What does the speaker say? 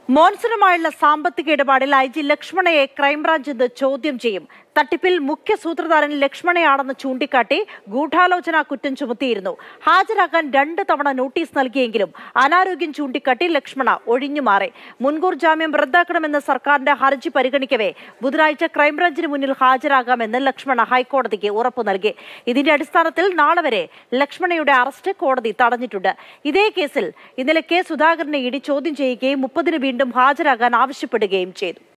മോൻസണുമായുള്ള സാമ്പത്തിക ഇടപാടിൽ I G ലക്ഷ്മണയെ crime branch ഇന്ന് ചോദ്യം ചെയ്യും തട്ടിപ്പിൽ മുഖ്യ സൂത്രധാരൻ ലക്ഷ്മണയാണെന്ന് ചൂണ്ടിക്കാട്ടി ഗൂഢാലോചന കുറ്റം ചുമത്തിയിരുന്നു ഹാജരാകാൻ രണ്ട് തവണ നോട്ടീസ് നൽകിയെങ്കിലും അനാരോഗ്യം ചൂണ്ടിക്കാട്ടി ലക്ഷ്മണ ഒഴിഞ്ഞുമാറി മുൻകൂർ ജാമ്യം റദ്ദാക്കണമെന്ന സർക്കാരിന്റെ ഹർജി പരിഗണിക്കവേ ബുധനാഴ്ച ക്രൈംബ്രാഞ്ചിന് മുന്നിൽ ഹാജരാകാമെന്ന് ലക്ഷ്മണ ഹൈക്കോടതിക്ക് ഉറപ്പു നൽകി ഇതിന്റെ അടിസ്ഥാനത്തിൽ നാളെ വരെ ലക്ഷ്മണയുടെ അറസ്റ്റ് കോടതി തടഞ്ഞിട്ടുണ്ട് ഇതേ കേസിൽ ഇന്നലെ കെ സുധാകരനെ ഇടി ചോദ്യം ചെയ്യുകയും മുപ്പതിന് വീണ്ടും ഹാജരാകാൻ ആവശ്യപ്പെടുകയും ചെയ്തു